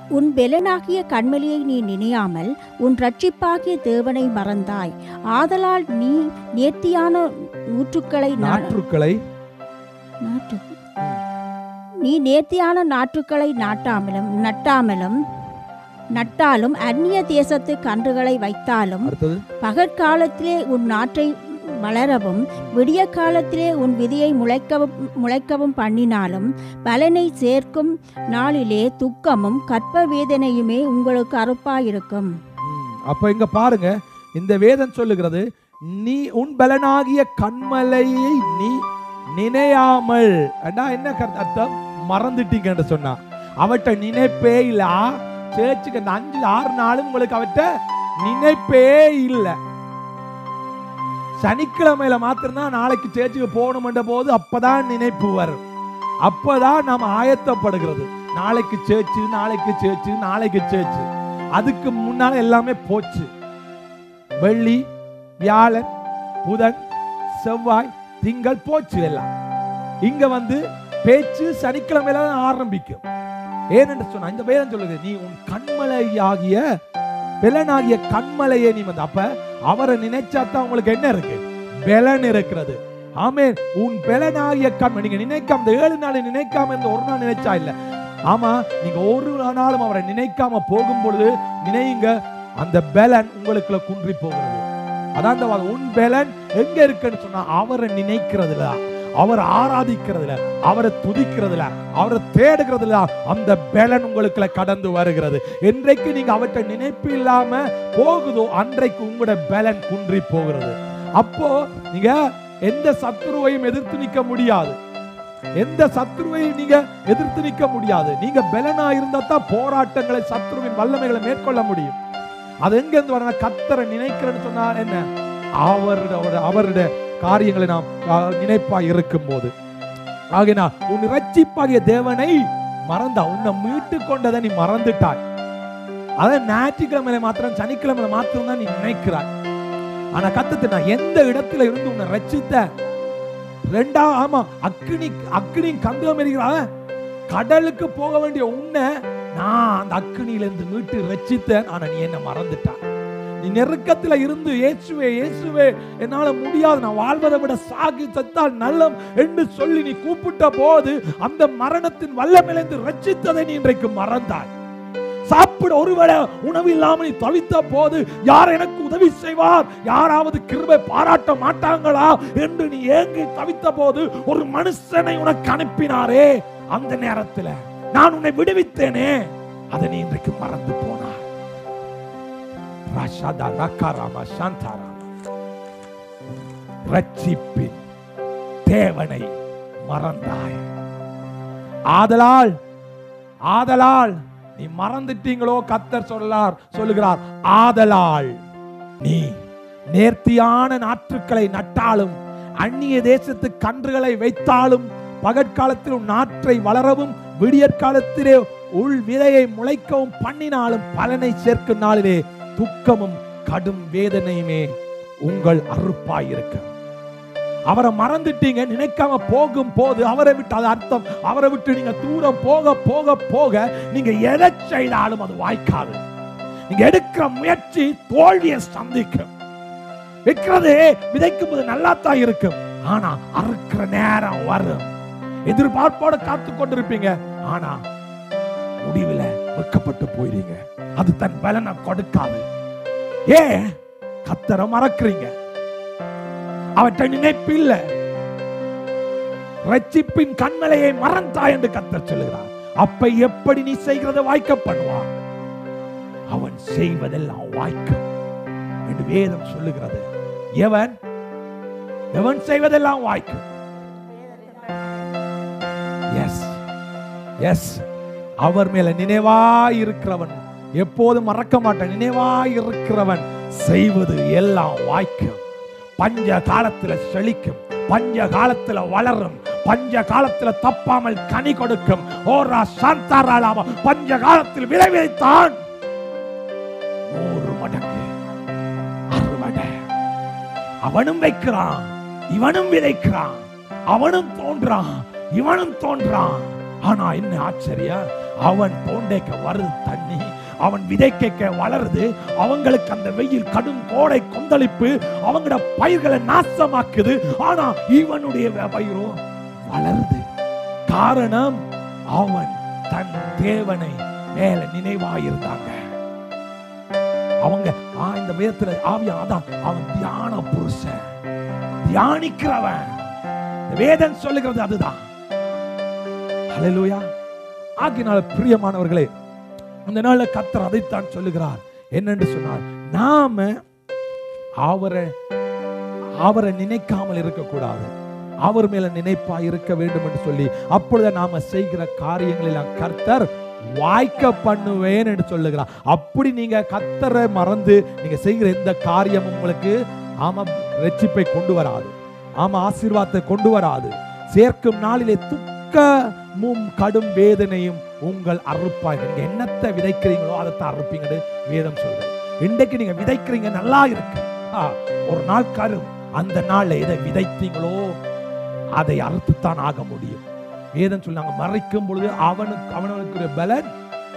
உன் பெலனாகிய கண்மலையை நீ நினையாமல் உன் ரட்சிப்பாகிய தேவனை மறந்தாய் ஆதலால் நீ நேர்த்தியான நூற்றுக்களை நா- நாற்றுக்களை நாற்று நீ நேர்த்தியான நாற்றுக்களை நாட்டாமலும் நட்டாமலும் நட்டாலும் அந்நிய தேசத்து கன்றுகளை வைத்தாலும் அடுத்தது பகற்காலத்திலே உன் நாற்றை வளரவும் விடிய காலத்திலே உன் விதியை முளைக்கவும் முளைக்கவும் பண்ணினாலும் பலனை சேர்க்கும் நாளிலே துக்கமும் கற்ப வேதனையுமே உங்களுக்கு அறுப்பாயிருக்கும் ம், அப்ப இங்க பாருங்க இந்த வேதம் சொல்லுகிறது நீ உன் பலனாகிய கண்மலையை நீ நினையாமல் அண்ணா என்ன கருத்து- அர்த்தம் மறந்துட்டீங்கன்னு சொன்னா அவட்ட நினைப்பே இல்ல ஆ, சேர்ச்சுக்கு இந்த அஞ்சு ஆறு நாளும் உங்களுக்கு அவட்ட நினைப்பே இல்லை சனிக்கிழமையில மாத்திரம்தான் நாளைக்கு சேர்ச்சுக்கு போகணுமென்ற போது அப்பதான் நினைப்பு வரும் அப்பதான் நாம் ஆயத்தப்படுகிறது நாளைக்கு சேர்ச்சு நாளைக்கு சேர்ச்சு நாளைக்கு சேர்ச்சு அதுக்கு முன்னால எல்லாமே போச்சு வெள்ளி வியாழன் புதன் செவ்வாய் திங்கள் போச்சு எல்லாம் இங்க வந்து பேச்சு சனிக்கிழமையில தான் ஆரம்பிக்கும் ஏனென்று சொன்னா இந்த வேதம் சொல்லுது நீ உன் கண்மலையாகிய பெலனாகிய கண்மலையை நீ வந்து அப்ப அவரை நினைச்சாதான் உங்களுக்கு என்ன இருக்கு பெலன் இருக்கிறது ஆமென் உன் பெலனாகிய கண்மலை நீங்க நினைக்காம இந்த ஏழு நாள் நினைக்காம இந்த ஒரு நாள் நினைச்சா இல்ல ஆமா நீங்க ஒரு நாளும் அவரை நினைக்காம போகும் பொழுது நினையுங்க அந்த பெலன் உங்களுக்குள்ள குன்றி போகிறது அதான் இந்த வார்த்தை. உன் பெலன் எங்க இருக்குன்னு சொன்னா அவரை நினைக்கிறதுல அவரை ஆராதிக்கிறதுல அவரை துதிக்கிறதுல அவரை தேடுகிறதுல அந்த பெலன் உங்களுக்குள்ள கடந்து வருகிறது என்றைக்கு நீங்க அவற்றை நினைப்பு இல்லாம போகுதோ அன்றைக்கு உங்களோட பெலன் குன்றி போகிறது அப்போ நீங்க எந்த சத்துருவையும் எதிர்த்து நிற்க முடியாது எந்த சத்துருவையும் நீங்க எதிர்த்து நிற்க முடியாது நீங்க பெலனா இருந்தா தான் போராட்டங்களை சத்துருவின் வல்லமைகளை மேற்கொள்ள முடியும் அது எங்க இருந்து வர கத்தரை நினைக்கிறேன்னு சொன்னா என்ன அவருடைய அவருடைய காரியங்களை நாம் ஆ, நினைப்பாய் இருக்கும் போது ஆகினா உன் இரட்சிப்பாகிய தேவனை மறந்தா உன்னை மீட்டு கொண்டதை நீ மறந்துட்டாய் அதான் ஞாயிற்றுக்கிழமையில மாத்திரம் சனிக்கிழமையில மாத்திரம் தான் நீ நினைக்கிறாய் ஆனா கத்தத்து நான் எந்த இடத்துல இருந்து உன்னை ரட்சித்த ரெண்டா ஆமா அக்னி அக்னி கந்தம் எரிகிறா கடலுக்கு போக வேண்டிய உன்னை நான் அந்த அக்னியில இருந்து மீட்டு ரட்சித்தேன் ஆனா நீ என்ன மறந்துட்டா நீ நெருக்கத்துல இருந்து இயேசுவே இயேசுவே என்னால முடியாது நான் வாழ்வதை விட சாகி சத்தால் நல்லம் என்று சொல்லி நீ கூப்பிட்ட போது அந்த மரணத்தின் வல்லமிழந்து ரட்சித்ததை நீ இன்றைக்கு மறந்தாய் சாப்பிட ஒருவேளை உணவு இல்லாமல் நீ தவித்த போது யார் எனக்கு உதவி செய்வார் யாராவது கிருபை பாராட்ட மாட்டாங்களா என்று நீ ஏங்கி தவித்த போது ஒரு மனுஷனை உனக்கு அனுப்பினாரே அந்த நேரத்துல நான் உன்னை விடுவித்தேனே அதை நீ இன்றைக்கு மறந்து போனாய் ரஷாதா ரக்காராமா சாந்தாராமா ரட்சிப்பின் தேவனை மறந்தாய் ஆதலால் ஆதலால் நீ மறந்துட்டீங்களோ கத்தர் சொல்லார் சொல்லுகிறார் ஆதலால் நீ நேர்த்தியான நாற்றுக்களை நட்டாலும் அந்நிய தேசத்து கன்றுகளை வைத்தாலும் பகற்காலத்தில் உன் நாற்றை வளரவும் விடியற்காலத்திலே உள் விதையை முளைக்கவும் பண்ணினாலும் பலனை சேர்க்கும் நாளிலே துக்கமும் கடும் வேதனையுமே உங்கள் அறுப்பாயிருக்கும் அவரை மறந்துட்டீங்க நினைக்காம போகும் போது அவரை விட்டு அது அர்த்தம் அவரை விட்டு நீங்க தூரம் போக போக போக நீங்க எதை செய்தாலும் அது வாய்க்காது நீங்க எடுக்கிற முயற்சி தோல்வியை சந்திக்கும் வைக்கிறது விதைக்கும் போது நல்லா தான் இருக்கும் ஆனா அறுக்கிற நேரம் வரும் எதிர்பார்ப்போட காத்து கொண்டிருப்பீங்க ஆனா முடிவுல வெக்கப்பட்டு போயிருங்க அது தன் பலனை கொடுக்காது ஏன் கத்தரை மறக்கிறீங்க அவற்றை நினைப்பு இல்ல ரட்சிப்பின் கண்மலையை மறந்தா என்று கத்தர் சொல்லுகிறார் அப்ப எப்படி நீ செய்கிறத வாய்க்க பண்ணுவான் அவன் செய்வதெல்லாம் வாய்க்கும் என்று வேதம் சொல்லுகிறது எவன் எவன் செய்வதெல்லாம் வாய்க்கும் எஸ் எஸ் அவர் மேல நினைவாய் இருக்கிறவன் எப்போதும் மறக்க மாட்டான் நினைவாய் இருக்கிறவன் செய்வது எல்லாம் வாய்க்கும் பஞ்ச காலத்துல செழிக்கும் பஞ்ச காலத்துல வளரும் பஞ்ச காலத்துல தப்பாமல் கனி கொடுக்கும் ஓரா சாந்தாராலாம பஞ்ச காலத்தில் விளை விதைத்தான் நூறு மடங்கு அறுவடை அவனும் வைக்கிறான் இவனும் விதைக்கிறான் அவனும் தோன்றான் இவனும் தோன்றான் ஆனா என்ன ஆச்சரியம் அவன் தோண்டைக்க வருது தண்ணி அவன் விதைக்க வளருது அவங்களுக்கு அந்த வெயில் கடும் கோடை கொந்தளிப்பு அவங்களோட பயிர்களை நாசமாக்குது ஆனா இவனுடைய வ- பயிரோ வளருது காரணம் அவன் தன் தேவனை மேல நினைவாயிருந்தாங்க அவங்க ஆ, இந்த வேதத்துல ஆவியா அதான் அவன் தியான புருஷன் தியானிக்கிறவன் இந்த வேதம் சொல்லுகிறது அதுதான் ஹalleluya ஆகினால பிரியமானவர்களே அந்த நாள்ல கத்தர் அதைத்தான் சொல்லுகிறார் என்னன்னு சொன்னார் நாம அவரை அவரை நினைக்காமல் இருக்கக்கூடாது அவர் மேல நினைப்பா இருக்க வேண்டும் என்று சொல்லி அப்பொழுது நாம செய்கிற காரியங்களெல்லாம் கர்த்தர் வாய்க்க பண்ணுவேன் என்று சொல்லுகிறார் அப்படி நீங்க கத்தரை மறந்து நீங்க செய்கிற எந்த காரியமும் உங்களுக்கு ஆமா ரட்சிப்பை கொண்டு வராது ஆமா ஆசீர்வாதத்தை கொண்டு வராது சேர்க்கும் நாளிலே துக்கமும் கடும் வேதனையும் உங்கள் அறுப்பாய் நீங்க என்னத்தை விதைக்கிறீங்களோ அதைத்தான் அறுப்பீங்கன்னு வேதம் சொல்றது இன்றைக்கு நீங்க விதைக்கிறீங்க நல்லா இருக்கு ஆ, ஒரு நாள் கரும் அந்த நாள்ல எதை விதைத்தீங்களோ அதை அறுத்துத்தான் ஆக முடியும் வேதம் சொன்னாங்க மறைக்கும் பொழுது அவனுக்கு அவனுக்கு பலன்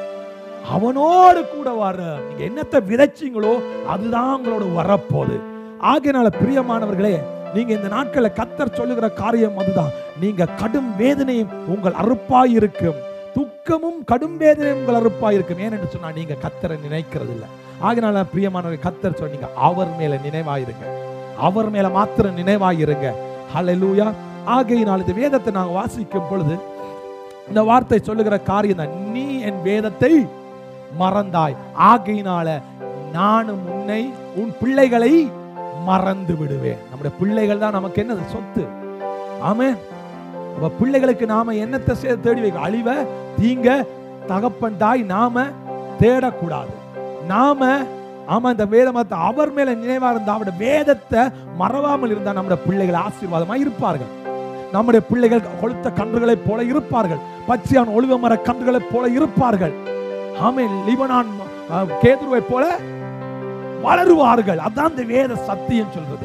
அவனோடு கூட வர நீங்க என்னத்தை விதைச்சீங்களோ அதுதான் உங்களோட வரப்போகுது ஆகையினால பிரியமானவர்களே நீங்க இந்த நாட்கள்ல கத்தர் சொல்லுகிற காரியம் அதுதான் நீங்க கடும் வேதனையும் உங்கள் அறுப்பாய் இருக்கும் துக்கமும் கடும் வேதனையும் உங்கள் அறுப்பாய் இருக்கும் ஏனென்று சொன்னா நீங்க கத்தரை நினைக்கிறது இல்ல ஆகையினால பிரியமானவர்கள் கத்தர் சொன்னீங்க அவர் மேல நினைவாயிருங்க அவர் மேல மாத்திரம் நினைவாயிருங்க ஹalleluya ஆகையினால் இந்த வேதத்தை நாங்கள் வாசிக்கும் பொழுது இந்த வார்த்தை சொல்லுகிற காரியம் தான் நீ என் வேதத்தை மறந்தாய் ஆகையினால நானும் உன்னை உன் பிள்ளைகளை மறந்து விடுவேன் நம்முடைய பிள்ளைகள் தான் நமக்கு என்னது சொத்து ஆமே அப்ப பிள்ளைகளுக்கு நாம என்னத்தை சே- தேடி வைக்க அழிவ தீங்க தகப்பன் தாய் நாம தேடக்கூடாது நாம ஆமா இந்த வேதமத்தை அவர் மேல நினைவா இருந்தா அவருடைய வேதத்தை மறவாமல் இருந்தா நம்முடைய பிள்ளைகள் ஆசீர்வாதமா இருப்பார்கள் நம்முடைய பிள்ளைகள் கொளுத்த கன்றுகளைப் போல இருப்பார்கள் பச்சையான் ஒளிவ மர கன்றுகளைப் போல இருப்பார்கள் ஆமே லிபனான் அஹ், கேதுருவை போல வளருவார்கள் அதான் இந்த வேத சத்தியம் சொல்றது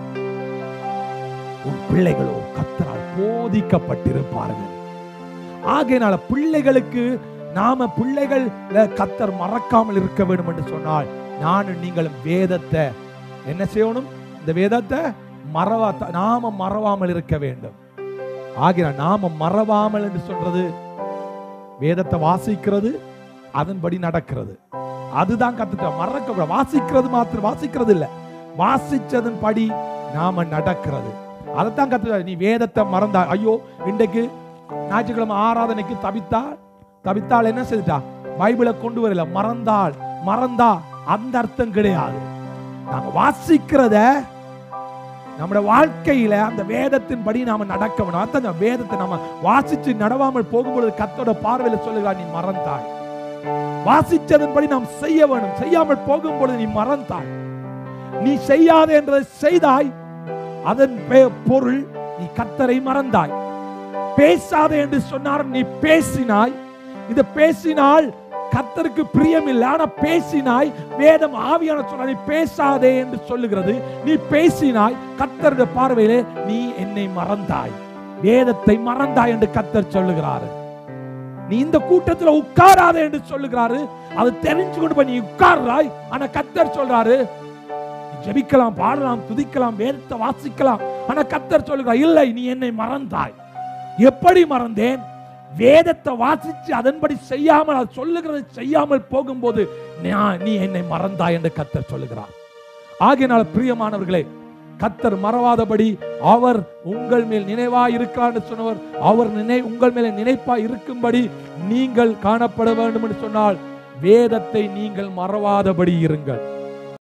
உன் பிள்ளைகளோ கத்தரால் போதிக்கப்பட்டிருப்பார்கள் ஆகையினால பிள்ளைகளுக்கு நாம பிள்ளைகள் கத்தர் மறக்காமல் இருக்க வேண்டும் என்று சொன்னால் நானும் நீங்களும் வேதத்தை என்ன செய்யணும் இந்த வேதத்தை மறவா நாம மறவாமல் இருக்க வேண்டும் ஆகினால் நாம மறவாமல் என்று சொல்றது வேதத்தை வாசிக்கிறது அதன்படி நடக்கிறது அதுதான் கத்துட்ட மறக்க கூடாது. வாசிக்கிறது மாத்திரம் வாசிக்கிறது இல்ல வாசிச்சதன் படி நாம நடக்கிறது அதைத்தான் கத்துக்க நீ வேதத்தை மறந்தா ஐயோ இன்றைக்கு ஞாயிற்றுக்கிழமை ஆராதனைக்கு தவித்தாள் தவித்தாள் என்ன செய்துட்டா பைபிளை கொண்டு வரல மறந்தாள் மறந்தா அந்த அர்த்தம் கிடையாது நாங்க வாசிக்கிறத நம்முடைய வாழ்க்கையில அந்த வேதத்தின் படி நாம நடக்க வேணும் அதான் அந்த வேதத்தை நம்ம வாசிச்சு நடவாமல் போகும்பொழுது கத்தோட பார்வையில சொல்லுகிறார் நீ மறந்தாய் வாசிச்சதன்படி நாம் செய்ய வேணும் செய்யாமல் போகும்பொழுது நீ மறந்தாய் நீ செய்யாத என்றதை செய்தாய் அதன் பெ- பொருள் நீ கத்தரை மறந்தாய் பேசாதே என்று சொன்னார் நீ பேசினாய் இது பேசினால் கத்தருக்கு பிரியம் இல்லை ஆனா பேசினாய் வேதம் ஆவியான சொன்ன நீ பேசாதே என்று சொல்லுகிறது நீ பேசினாய் கத்தருடைய பார்வையிலே நீ என்னை மறந்தாய் வேதத்தை மறந்தாய் என்று கத்தர் சொல்லுகிறாரு நீ இந்த கூட்டத்துல உட்காராதே என்று சொல்லுகிறாரு அது தெரிஞ்சு கொண்டு போய் நீ உட்கார்றாய் ஆனா கத்தர் சொல்றாரு நீ ஜெபிக்கலாம் பாடலாம் துதிக்கலாம் வேதத்தை வாசிக்கலாம் ஆனா கத்தர் சொல்லுகிறார் இல்லை நீ என்னை மறந்தாய் எப்படி மறந்தேன் வேதத்தை வாசிச்சு அதன்படி செய்யாமல் அது சொல்லுகிறதை செய்யாமல் போகும்போது நான் நீ என்னை மறந்தாய் என்று கத்தர் சொல்லுகிறார் ஆகையினால் பிரியமானவர்களே கத்தர் மறவாதபடி அவர் உங்கள் மேல் நினைவாய் இருக்கிறார் என்று சொன்னவர் அவர் நினை உங்கள் மேல நினைப்பாய் இருக்கும்படி நீங்கள் காணப்பட வேண்டும் என்று சொன்னால் வேதத்தை நீங்கள் மறவாதபடி இருங்கள்